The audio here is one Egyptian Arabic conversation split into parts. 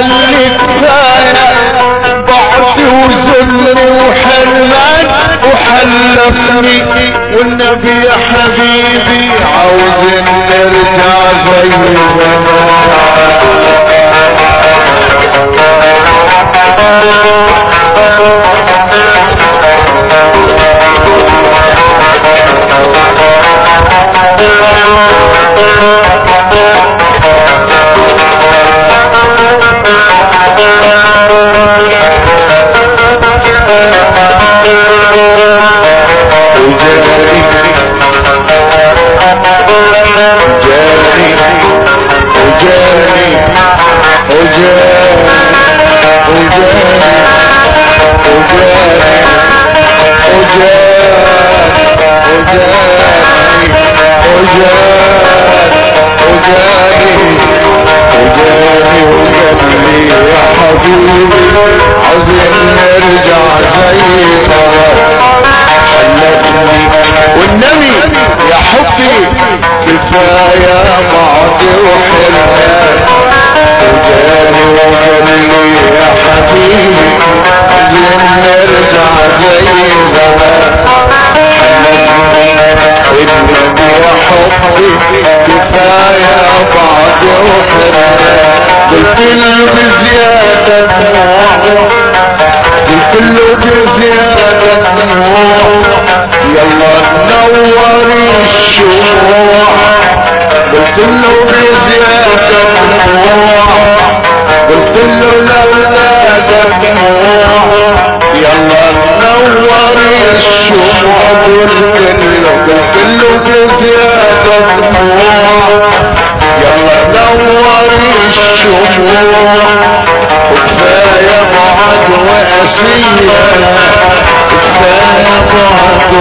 قال لي كفايه بعدي وزلني وحرمك وحلفني والنبي يا حبيبي عاوز نرجع زي عاوزين نرجع زي حلفني والنبي يا حبي كفاية بعض وحرمان وجاني وقال لي يا حبيبي عاوزين نرجع زي زمان حلفني والنبي يا حبي كفاية بعض وحرمان قلت له بزيادة قلت له بزيادة يلا نور الشموع قلت له بزيادة قلت له لولا دموع يلا نور الشموع قلت له قلت له بزيادة دموع يلا نور الشموع وكفاية بعد وأسية كفاية بعد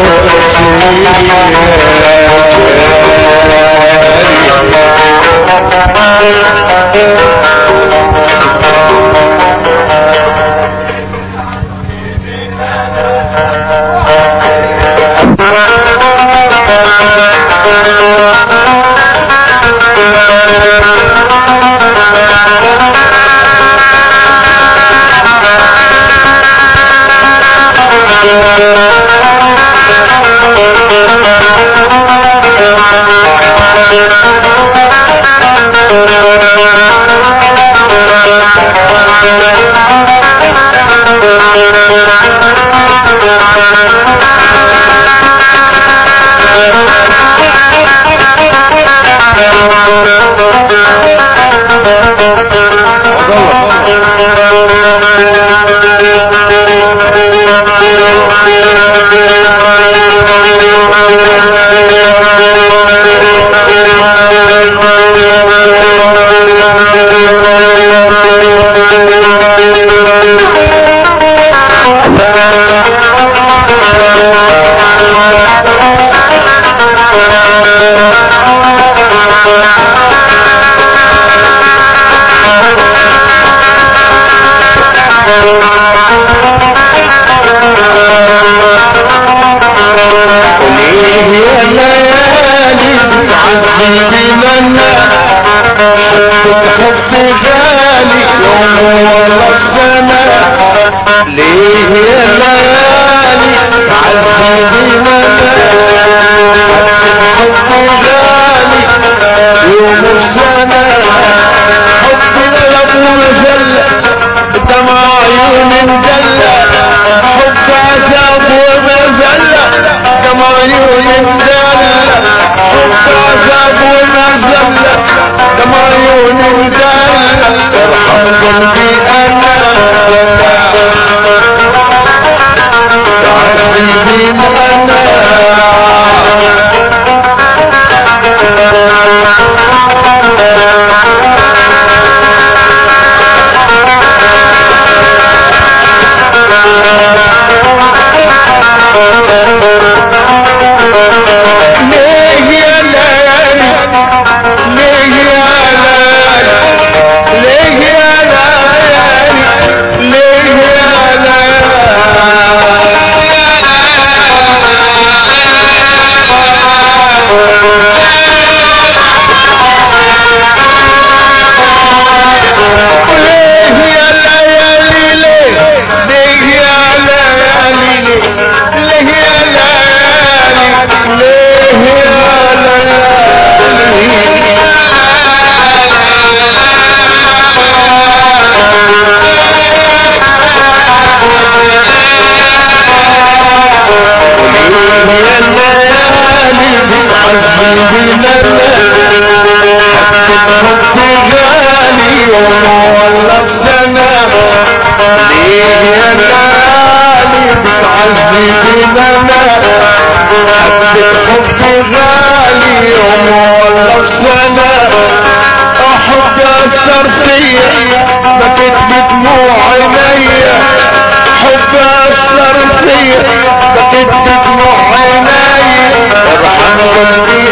قلبي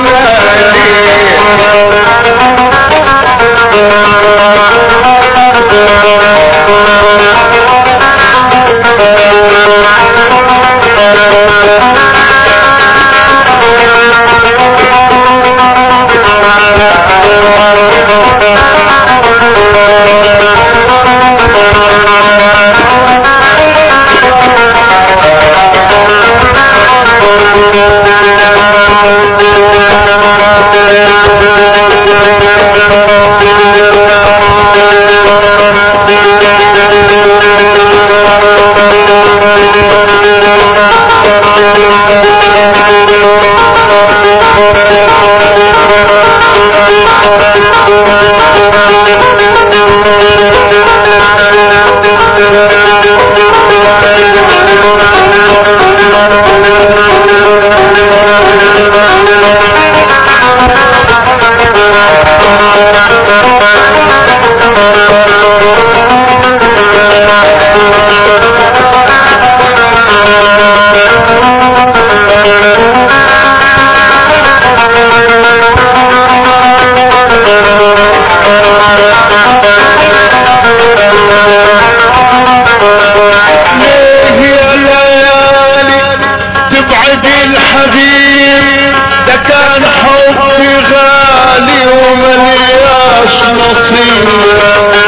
ليه يا ليالي تبعد الحبيب ده كان حبي غالي وملياش نصيب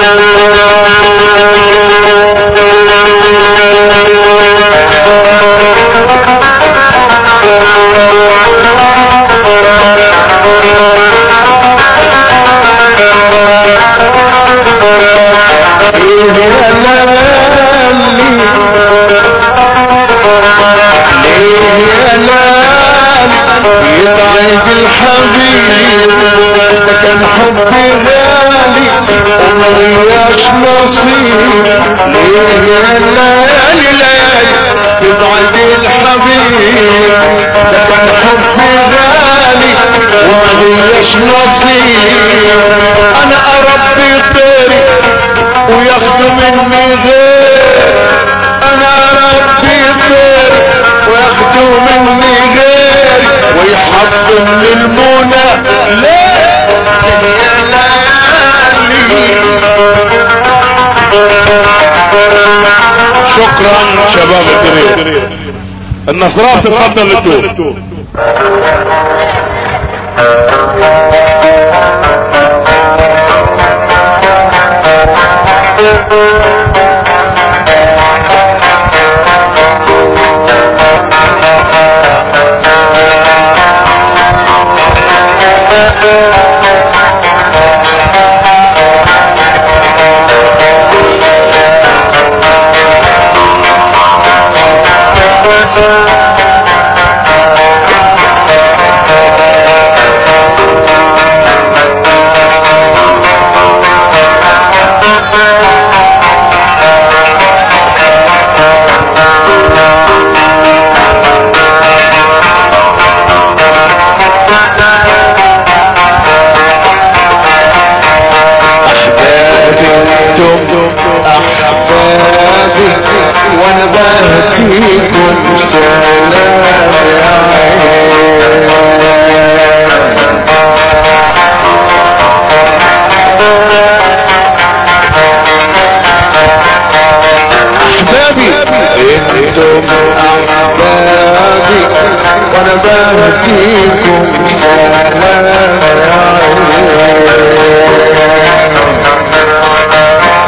ايه يا ليالي ليه يا ليالي يبعد الحبيب ده كان حبي غالي وملياش نصيب ليه يا ليالي ليالي تبعد الحبيب ده كان حبي غالي وملياش نصيب انا اربي طيري وياخدوا مني غير انا ربي طير وياخدوا مني غير ويحطوا من المنى ليه يا ليالي شكرا شباب الدرير النصرات تتفضل للدور احبابي انتم احبابي وانا بهديكم سلام يا عين احبابي انتم احبابي وانا بهديكم سلام يا عين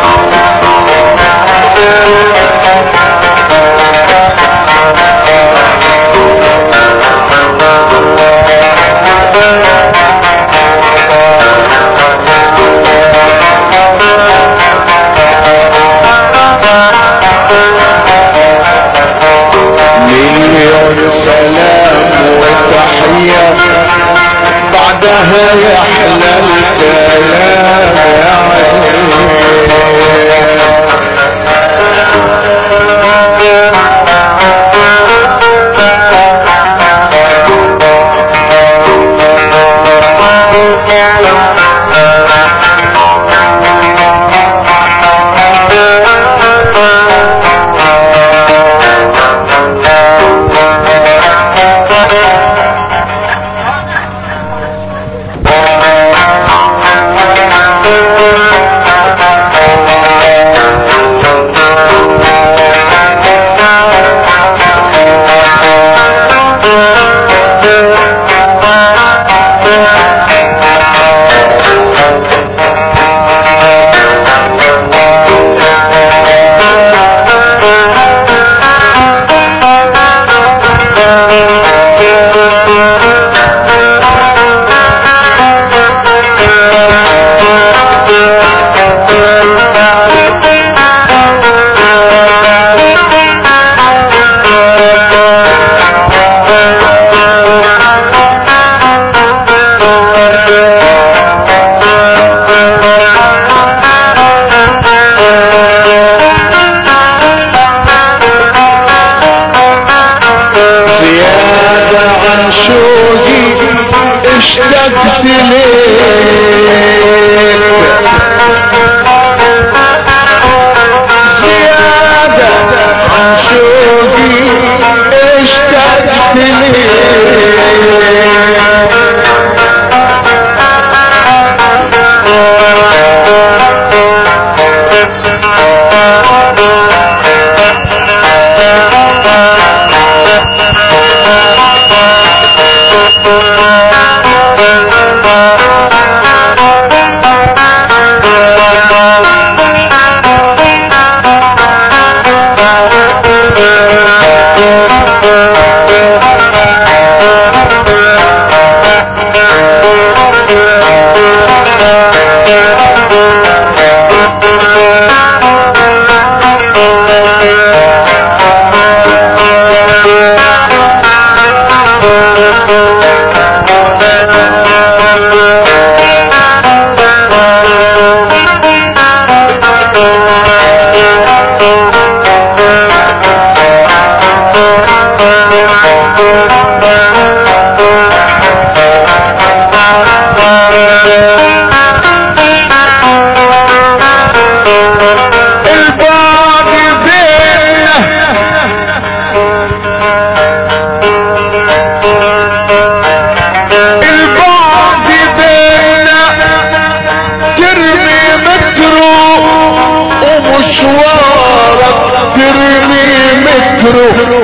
مليون سلام وتحية بعدها يحلى الكلام يا والمشوارك ترمي متره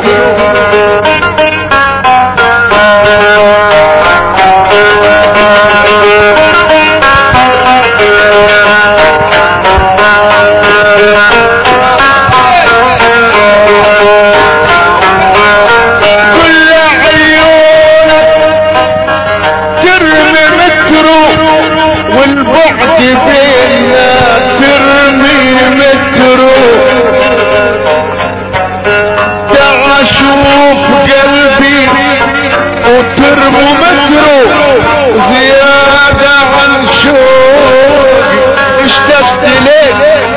كل عيونك ترمي متره والبعد بيننا ترمي متره تعال شوف قلبي وترمو متره زيادة عن شوقي اشتقت ليك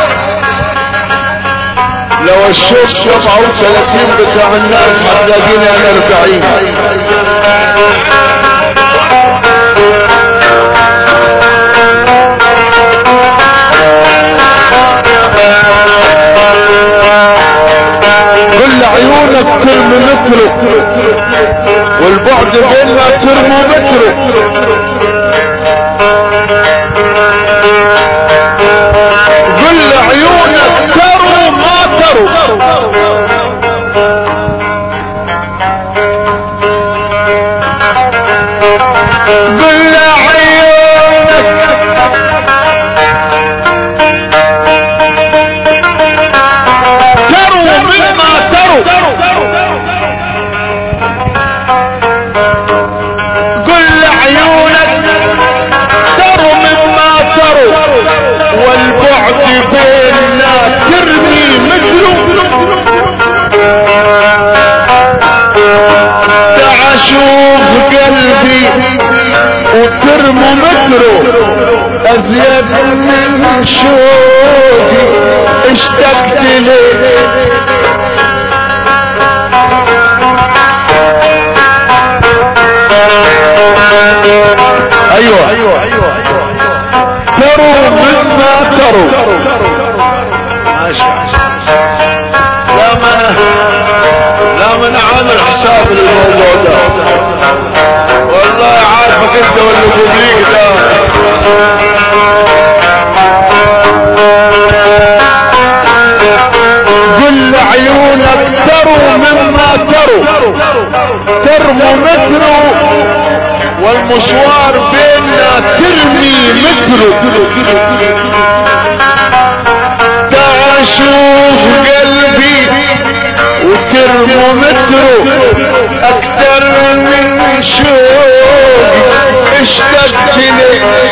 لو الشوق سبعة وثلاثين بتاع الناس هتلاقيني انا اربعين كل عيونك ترمومترك والبعد بيننا ترمومترك كل عيونك تروا ما تروا كل عيونك تروا مما تروا كل عيونك تروا مما تروا والبعد بيننا ترمي مثله تعال شوف قلبي وترمو متره ازيد من شوقي اشتقت لك ايوه تروا مما تروا ماشي لا من لا من عامل حساب للموضوع ده والله عارفك انت واللي قبليك ده كل عيونك تروا مما تروا ترموا مترو والمشوار بيننا ترمي مترو تعال شوف قلبي وترمو مترو اكتر من شوقي اشتقت لك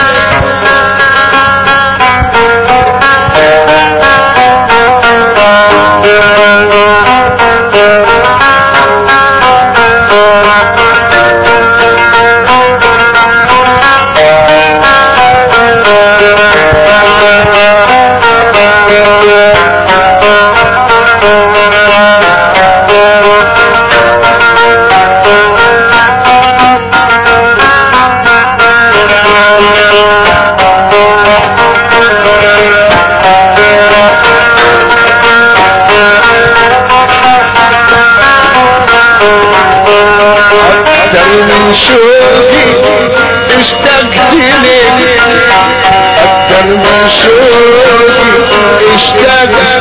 اكتر من شوقي اشتقت لك اكتر من شوقي اشتقت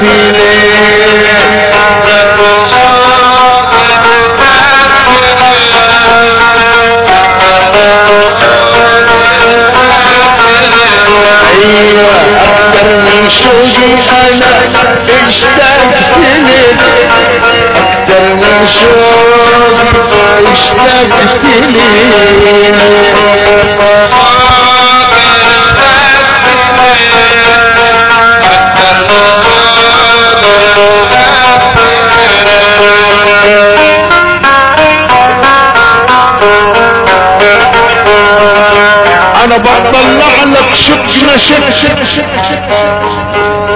ايوه اكتر من شوقي انا اشتقت لك اكتر من شوقي اشتقت انا بطلع لك شكنا شك شك شك شك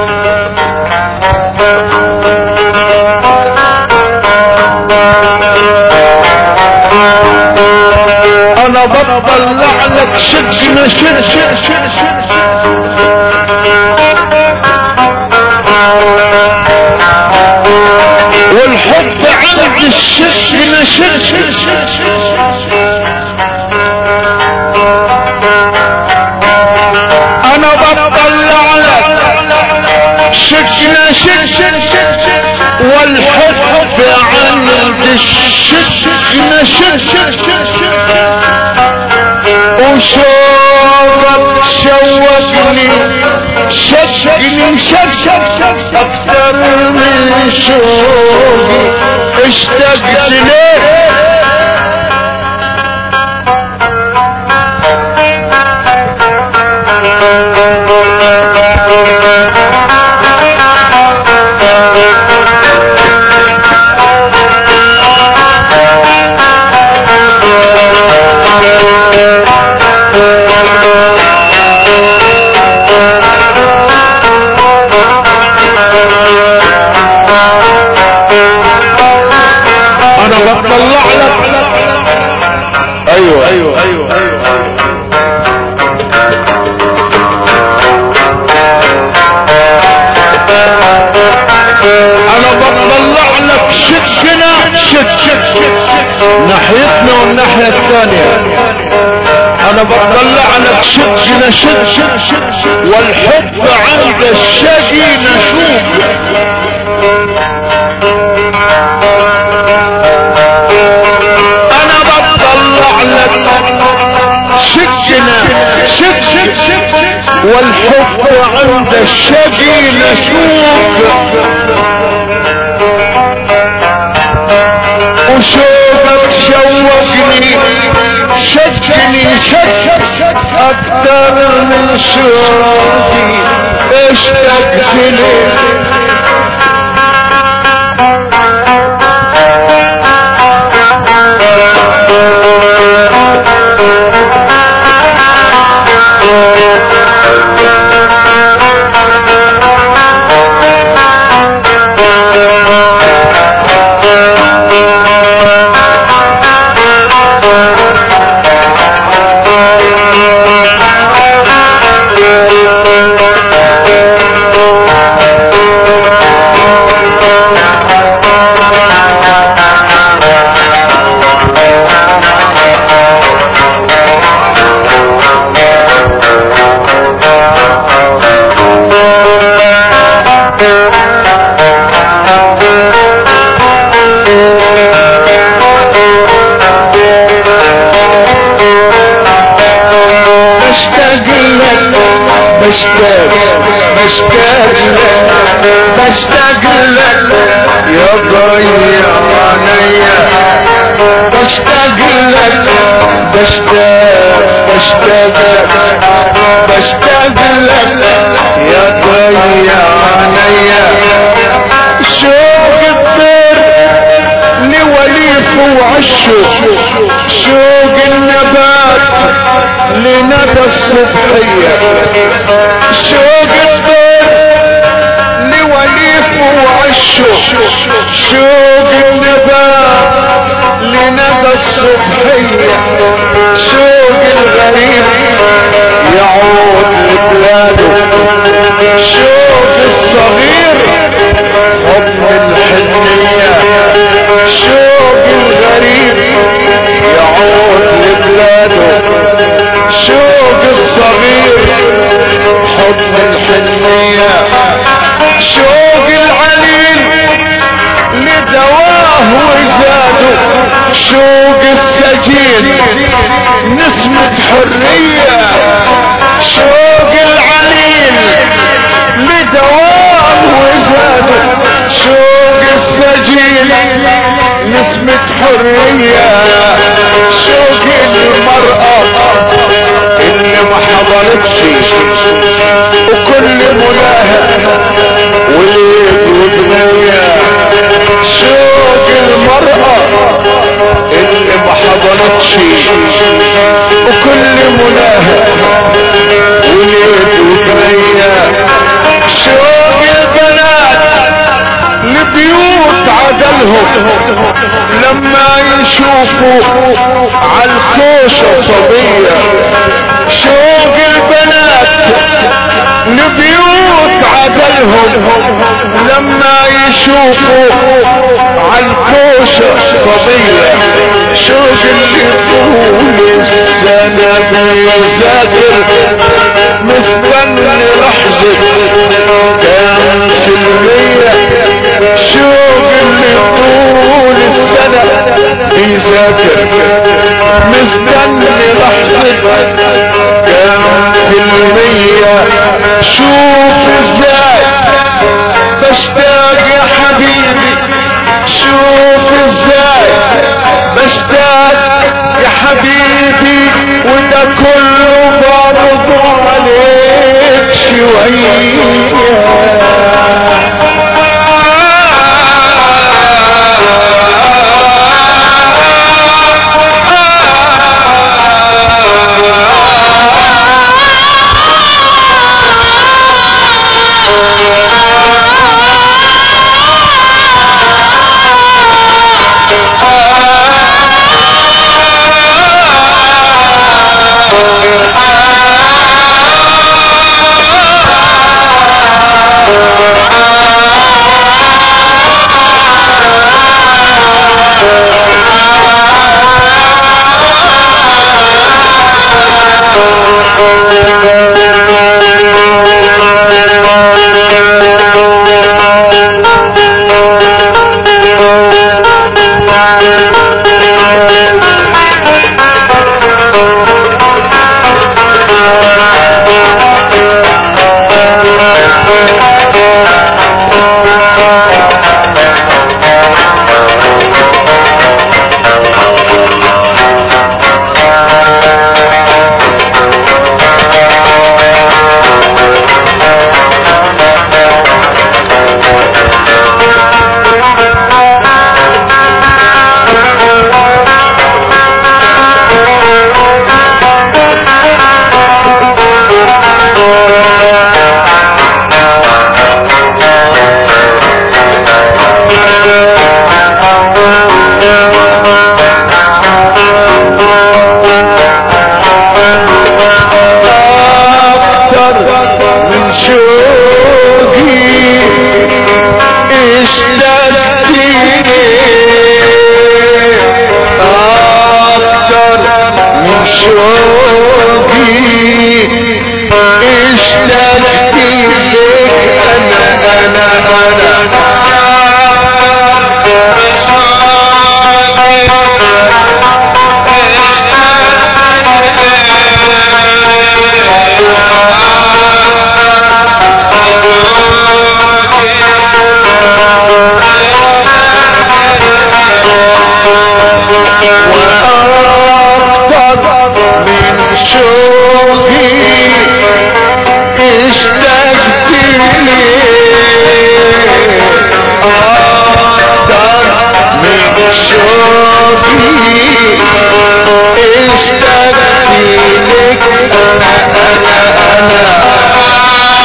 انا بطلع لك شكنا شك شك شك شك والحب عند الشك شك شك شك شك انا بطلع لك شكنا شك والحب عند الشكنا شك وشوقك شوقني شكني شك اكثر من شوقي اشتقت ليه انا بطلع لك ايوه ايوه ايوه انا بطلع لك شكنا شك ناحيتنا والناحية الثانية انا بطلع لك شكنا شك والحب عند الشقي نشوف انا بطلع لك شكنا شك والحب عند الشقي نشوف وشوقك شوقني شكني شك اكتر من شوقي اشتقت لك بشتاق لك بشتاق بشتاق لك بشتاق لك يا ضيع عينيا بشتاق لك بشتاق بشتاق لك بشتاق لك يا ضيع عينيا شوق الطير لوليف وعشه شوق النبات لندى الصبحية شوق الطير لوليف وعشه شوق النبات لندى الصبحية شوق الغريب يعود لبلاده شوق الصغير حب الحنية شوق الغريب يعود لبلاده شوق الصغير حب الحنية شوق العليل لدواه وزاده شوق السجين نسمة حرية شوق العليل لدوام وزاده شوق السجين نسمة حرية شوق المرأة اللي ما حضرتش وكل ملاهب وليد ودنيا شوق المرأة اللي ما حضرتش وكل ملاهب وليد ودنيا شوق البنات لبيوت عدلهم لما يشوفوا عالكوشة صبية شوق البنات لبيوت عدلهم لما يشوفوا عالكوشة صبية شوق اللي طول السنة بيسافر مستني لحظة كان اشتاق يا حبيبي وده كله برضه عليك شوية اكتر من شوقي اشتقت اكتر من شوقي اشتقت لك انا انا واكتر من شوقي اشتقت لك اكتر من شوقي اشتقت لك انا انا انا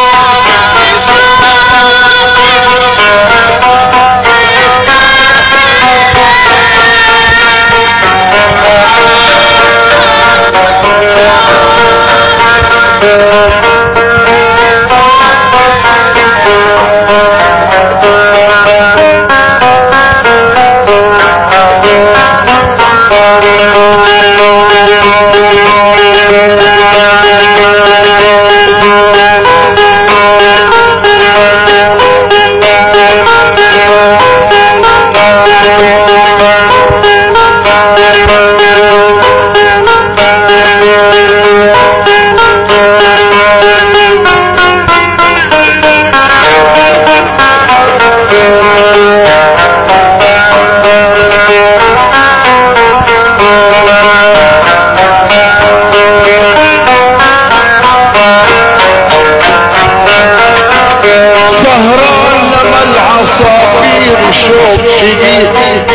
سهران لما العصافير شوق شديد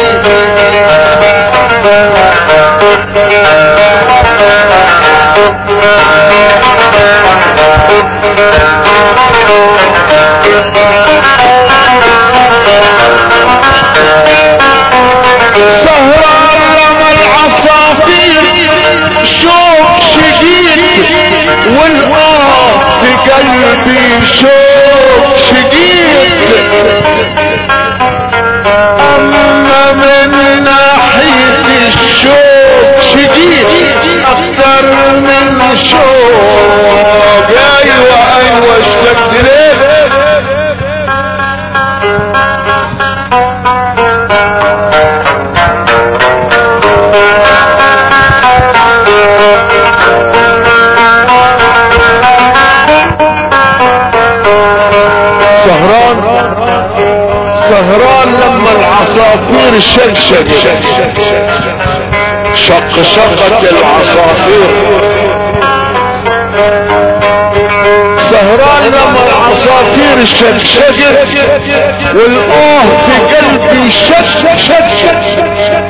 سهران لما العصافير شوق شديد والآه في قلبي شوق شديد أما من ناحية الشوق شديد أكثر من شوق أيوة أيوة اشتقت ليه سهران سهران لما العصافير العصافير شكشك شق شقت العصافير سهران لما العصافير شكشكت والآه في قلبي شك شك شك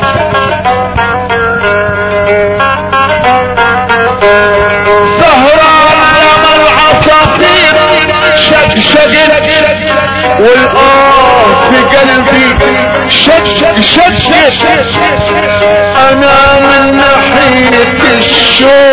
سهران لما العصافير شكشكت والآه في قلبي شك شك انا من ناحية الشوق